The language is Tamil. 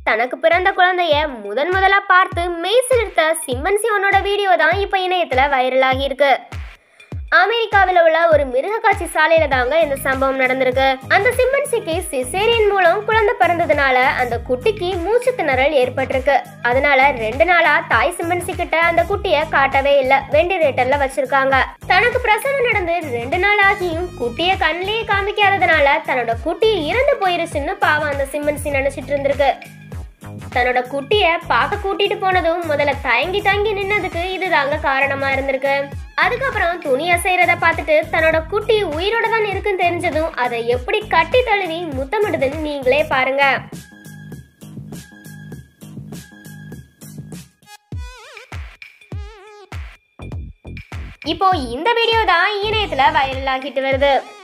தனக்கு பிறந்த குழந்தைய முதன் முதலா பார்த்து மெய் சிலிர்த்த சிம்மன்சியோனோட வீடியோ தான் இப்போ இணையத்துல வைரல் ஆகியிருக்கு அமெரிக்காவில் உள்ள ஒரு மிருக காட்சி சாலையில தாங்க இந்த சம்பவம் நடந்திருக்கு அந்த சிம்மன்சிக்கு சிசேரியன் மூலம் குழந்தை பிறந்ததுனால அந்த குட்டிக்கு மூச்சு திணறல் ஏற்பட்டிருக்கு அதனால ரெண்டு நாளா தாய் சிம்மன்சி கிட்ட அந்த குட்டிய காட்டவே இல்ல வெண்டிலேட்டர்ல வச்சிருக்காங்க தனக்கு பிரசவம் நடந்து ரெண்டு நாள் ஆகியும் குட்டிய கண்ணிலேயே காமிக்காததுனால தன்னோட குட்டி இறந்து போயிருச்சுன்னு பாவம் அந்த சிம்மன்சி நினைச்சிட்டு இருந்திருக்கு தன்னோட குட்டிய பார்க்க கூட்டிட்டு போனதும் முதல்ல தயங்கி தயங்கி நின்னதுக்கு இதுதாங்க காரணமா இருந்திருக்கு அதுக்கப்புறம் துணி அசைறத பார்த்துட்டு தன்னோட குட்டி உயிரோட தான் இருக்குன்னு தெரிஞ்சதும் அதை எப்படி கட்டி தழுவி முத்தமிடுதுன்னு நீங்களே பாருங்க இப்போ இந்த வீடியோ தான் இணையத்துல வைரல் ஆகிட்டு வருது